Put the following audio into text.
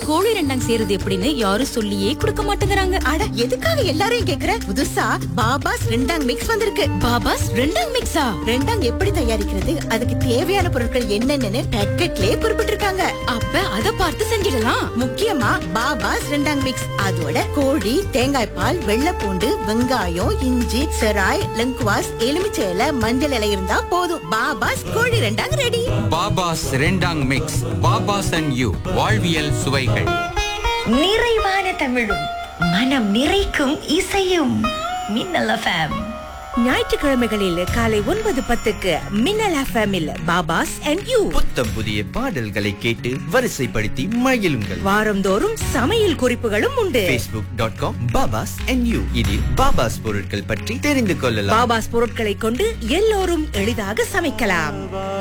கோழி ரெண்டாங் செய்யறது எப்படின்னு யாரும் சொல்லியே கொடுக்க மாட்டேங்கிறாங்க அட எதுக்காக எல்லாரையும் கேக்குற புதுசா பாபாஸ் ரெண்டாங் மிக்ஸ் வந்திருக்கு பாபாஸ் ரெண்டாங் மிக்ஸா ரெண்டாங் எப்படி தயாரிக்கிறது அதுக்கு தேவையான பொருட்கள் என்னென்னு பேக்கெட்லயே குறிப்பிட்டிருக்காங்க அப்ப அத பார்த்து செஞ்சிடலாம் முக்கியமா பாபாஸ் ரெண்டாங் மிக்ஸ் அதோட கோழி தேங்காய் பால் வெள்ளைப்பூண்டு வெங்காயம் இஞ்சி செராய் லங்குவாஸ் எலுமிச்சை இலை மஞ்சள் இலை இருந்தா போதும் பாபாஸ் கோழி rendang ready Baba's rendang mix Baba's and you வாழ்வியல் சுவைகள் நிறைவான தமிழும் மனம் நிறைக்கும் இசையும் மின்னல் எஃப்எம் ஞாயிற்றுக்கிழமைகளில் காலை ஒன்பது பத்துக்கு மின்னல் எஃப்எம்மில் பாபாஸ் அண்ட் யூ புத்தம் புதிய பாடல்களை கேட்டு வரிசைப்படுத்தி மகிழுங்கள் வாரந்தோறும் சமையல் குறிப்புகளும் உண்டு facebook.com டாட் காம் பாபாஸ் யூ இதில் பாபாஸ் பொருட்கள் பற்றி தெரிந்து கொள்ளலாம் பாபாஸ் பொருட்களை கொண்டு எல்லோரும் எளிதாக சமைக்கலாம்